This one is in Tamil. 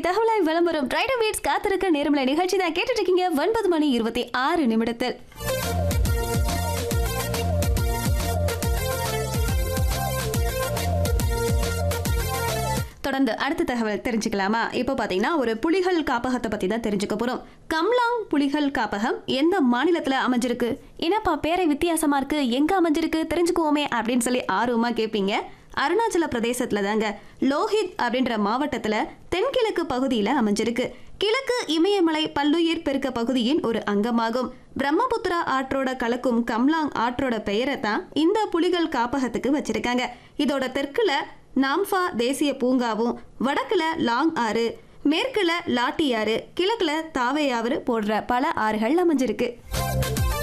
தகவலாய் விளம்பரம் ரைடர் வீட்ஸ் காத்திருக்க நேரமில்லை நிகழ்ச்சி தான் கேட்டுட்டு இருக்கீங்க ஒன்பது மணி இருபத்தி ஆறு நிமிடத்தில் தொடர்ந்து அடுத்த தகவல் தெரிஞ்சுக்கலாமா இப்போ பார்த்தீங்கன்னா ஒரு புலிகள் காப்பகத்தை பற்றி தான் தெரிஞ்சுக்க போகிறோம் கம்லாங் புலிகள் காப்பகம் எந்த மாநிலத்தில் அமைஞ்சிருக்கு என்னப்பா பேரை வித்தியாசமா இருக்கு எங்கே அமைஞ்சிருக்கு தெரிஞ்சுக்குவோமே அப்படின்னு சொல்லி ஆர்வமாக கேட்பீங்க அருணாச்சல பிரதேசத்துல தாங்க லோஹித் அப்படின்ற மாவட்டத்துல தென்கிழக்கு பகுதியில அமைஞ்சிருக்கு கிழக்கு இமயமலை பல்லுயிர் பெருக்க பகுதியின் ஒரு அங்கமாகும் பிரம்மபுத்திரா ஆற்றோட கலக்கும் கம்லாங் ஆற்றோட பெயரை தான் இந்த புலிகள் காப்பகத்துக்கு வச்சிருக்காங்க இதோட தெற்குல நாம்ஃபா தேசிய பூங்காவும் வடக்குல லாங் ஆறு மேற்குல லாட்டி ஆறு கிழக்குல தாவை ஆறு போன்ற பல ஆறுகள் அமைஞ்சிருக்கு